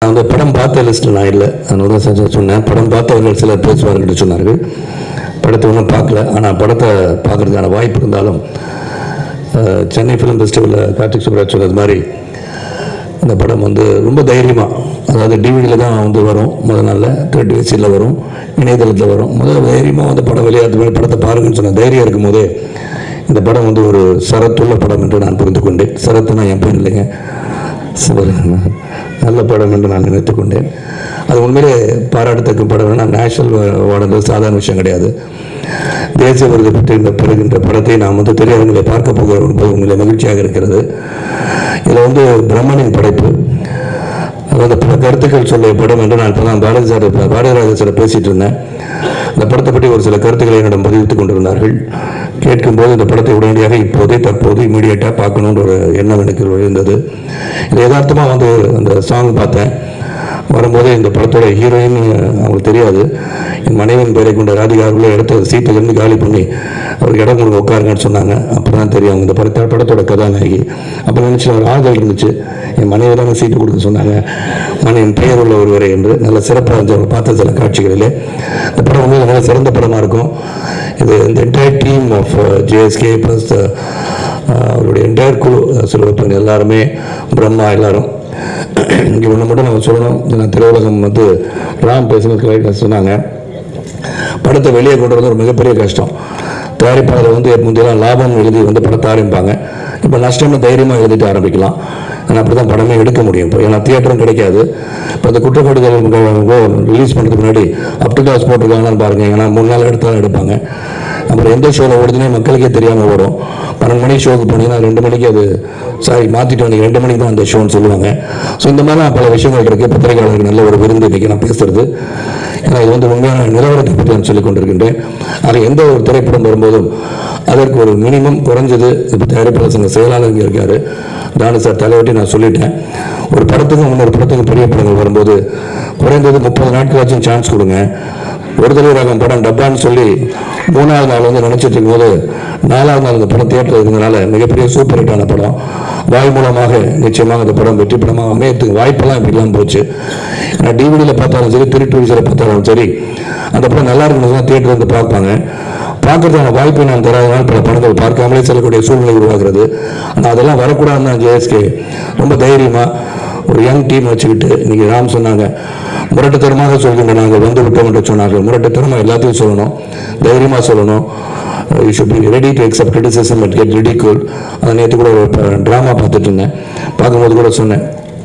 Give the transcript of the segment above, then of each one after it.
நான் வந்து படம் பார்த்த லிஸ்ட்டில் நான் இல்லை அதனால தான் சார் சொன்னேன் படம் பார்த்தவர்கள் சிலர் பேசுவார்கள் என்று சொன்னார்கள் படத்தை ஒன்றும் பார்க்கல ஆனால் படத்தை பார்க்கறதுக்கான வாய்ப்பு இருந்தாலும் அஹ், சென்னை ஃபிலிம் ஃபெஸ்டிவலில் கார்த்திக் சுப்ராஜ் சொன்னது மாதிரி இந்த படம் வந்து ரொம்ப தைரியமாக அதாவது டிவிடியில் தான் வந்து வரும் முதல் நாளில் தேர்ட் ஏசியில் வரும் இணையதளத்தில் வரும் முதல் தைரியமாக வந்து படம் வெளியாகிறது மாதிரி படத்தை பாருங்கன்னு சொன்ன தைரியம் இருக்கும்போதே இந்த படம் வந்து ஒரு சரத்துள்ள படம் என்று நான் புரிந்து கொண்டேன் சரத்துனா என் பேர் இல்லைங்க சிவர் நல்ல படம் என்று நான் நினைத்து கொண்டேன் அது உண்மையிலே பாராட்டத்தக்க படம் வேணா நேஷனல் அவார்டு சாதாரண விஷயம் கிடையாது தேசிய விருது பெற்று பெறுகின்ற படத்தை நாம் வந்து திரையரங்களை பார்க்க போகிறோம் என்பது உண்மையிலே மகிழ்ச்சியாக இருக்கிறது இதில் வந்து பிரம்மனின் படைப்பு அதாவது பல கருத்துக்கள் சொல்லிய படம் என்று நான் இப்போ தான் பாரதி சார் பாரதிராஜ சார் பேசிட்டு இருந்தேன் இந்த படத்தை பற்றி ஒரு சில கருத்துக்களை என்னிடம் பதிவித்துக் கொண்டிருந்தார்கள் கேட்கும்போது இந்த படத்தை உடனடியாக இப்போதே தற்போது இமீடியட்டாக பார்க்கணுன்ற ஒரு எண்ணம் எனக்கு இருந்தது இது யதார்த்தமாக வந்து அந்த சாங் பார்த்தேன் வரும்போது இந்த படத்தோட ஹீரோயின் அவங்களுக்கு தெரியாது என் மனைவியின் பேரை கொண்ட ராதிகா அவர்களே இடத்த சீட்டிலிருந்து காலி பண்ணி அவருக்கு இடம் கொடுங்க உட்காருங்கன்னு சொன்னாங்க அப்போ தான் தெரியும் அவங்க இந்த படத்தை படத்தோட கதாநாயகி அப்போ நினச்சி ஒரு ஆறுதல் இருந்துச்சு என் மனைவி தானே சீட்டு கொடுக்க சொன்னாங்க மனைவியின் பெயர் உள்ள ஒருவரை என்று நல்ல சிறப்பாக இருந்துச்சு அவங்க பார்த்த சில காட்சிகளிலே இந்த படம் வந்து நல்ல சிறந்த படமாக இருக்கும் இது இந்த entire team of JSK plus அவருடைய என்டையர் குழு சிறுவப்பன் எல்லாருமே பிரம்மா எல்லாரும் இங்கே ஒன்று மட்டும் நம்ம சொல்லணும் நான் திரையுலகம் வந்து ராம் பேசுனதுக்கு சொன்னாங்க படத்தை வெளியே கொண்டு வரது ஒரு மிகப்பெரிய கஷ்டம் தயாரிப்பாளர் வந்து முந்தையெல்லாம் லாபம் எழுதி வந்து படத்தை ஆரம்பிப்பாங்க இப்போ நஷ்டம்னு தைரியமாக எழுதிட்டு ஆரம்பிக்கலாம் ஆனால் அப்படி தான் படமே எடுக்க முடியும் இப்போ ஏன்னா தியேட்டரும் கிடைக்காது இப்போ அந்த குற்றப்படுதல் ரிலீஸ் பண்ணுறதுக்கு முன்னாடி அப் டு டாஸ் போட்டிருக்காங்கன்னு பாருங்க ஏன்னா மூணு நாள் எடுத்து தான் எடுப்பாங்க அப்புறம் எந்த ஷோவில் ஓடுதுன்னே மக்களுக்கே தெரியாமல் ஓடும் பன்னெண்டு மணிக்கு ஷோக்கு போனீங்கன்னா ரெண்டு மணிக்கு அது சாரி மாற்றிட்டு வந்து ரெண்டு மணிக்கு தான் அந்த ஷோன்னு சொல்லுவாங்க ஸோ இந்த மாதிரிலாம் பல விஷயங்கள் இருக்குது பத்திரிகையாளருக்கு நல்ல ஒரு விருந்து இன்றைக்கி நான் பேசுறது ஏன்னா இது வந்து உண்மையான நிலவரத்தை பற்றி நான் சொல்லிக் கொண்டிருக்கின்றேன் ஆக எந்த ஒரு திரைப்படம் வரும்போதும் அதற்கு ஒரு மினிமம் குறைஞ்சது இப்போ தயாரிப்பாளர் சங்க செயலாளர் இங்கே இருக்காரு தானு சார் தலைவட்டி நான் சொல்லிட்டேன் ஒரு படத்துக்கும் இன்னொரு படத்துக்கும் பெரிய படங்கள் வரும்போது குறைந்தது முப்பது நாட்களாச்சும் சான்ஸ் கொடுங்க ஒரு தடவை ரகம் படம் டப்பான்னு சொல்லி மூணாவது நாள் வந்து நினைச்சிட்டு இருக்கும்போது நாலாவது நாள் இந்த படம் தியேட்டர் இருந்தனால மிகப்பெரிய சூப்பர் ஹிட்டான படம் வாய் மூலமாக நிச்சயமாக அந்த படம் வெற்றி படமாக அமையத்துக்கு வாய்ப்பெல்லாம் இப்படிலாம் போச்சு ஏன்னா டிவிடியில் பார்த்தாலும் சரி திருட்டு விசில் பார்த்தாலும் சரி அந்த படம் நல்லா இருக்கணும் தான் தியேட்டர் வந்து பார்ப்பாங்க பார்க்கறதுக்கான வாய்ப்பை நான் தராதனால் பல படங்கள் பார்க்காமலே செல்லக்கூடிய சூழ்நிலை உருவாகிறது ஆனால் அதெல்லாம் வரக்கூடாதுன்னு தான் ஜேஎஸ்கே ரொம்ப தைரியமாக ஒரு யங் டீம் வச்சுக்கிட்டு இன்னைக்கு ராம் சொன்னாங்க முரட்டுத்தனமாக சொல்கின்ற நாங்கள் வந்து விட்டோம் என்று சொன்னார்கள் முரட்டுத்தனமாக எல்லாத்தையும் சொல்லணும் தைரியமாக சொல்லணும் you should be ready to accept criticism and get ridicule அதை நேற்று கூட ஒரு ட்ராமா பார்த்துட்டு இருந்தேன் பார்க்கும்போது கூட சொன்னேன்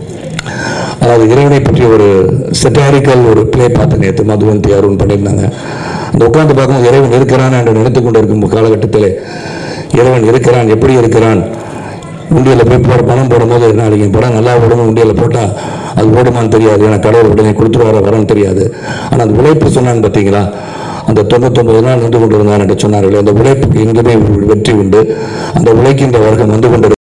அதாவது இறைவனை பற்றிய ஒரு செட்டாரிக்கல் ஒரு ப்ளே பார்த்து நேற்று மதுவந்தி அருண் பண்ணியிருந்தாங்க அந்த உட்கார்ந்து பார்க்கும்போது இறைவன் இருக்கிறான் என்று நினைத்து கொண்டு இருக்கும் காலகட்டத்தில் இறைவன் இருக்கிறான் எப்படி இருக்கிறான் உண்டியலில் போய் போட பணம் போடும்போது நாளைக்கு என் படம் நல்லா ஓடணும் உண்டியலில் போட்டால் அது ஓடுமான்னு தெரியாது ஏன்னா கடவுள் உடனே கொடுத்துருவார வரன்னு தெரியாது ஆனால் அந்த உழைப்பு சொன்னான்னு பார்த்தீங்களா அந்த தொண்ணூத்தொன்பது நாள் வந்து கொண்டு இருந்தான் என்று சொன்னார்களே அந்த உழைப்புக்கு எங்குமே வெற்றி உண்டு அந்த உழைக்கின்ற வர்க்கம் வந்து கொண்டு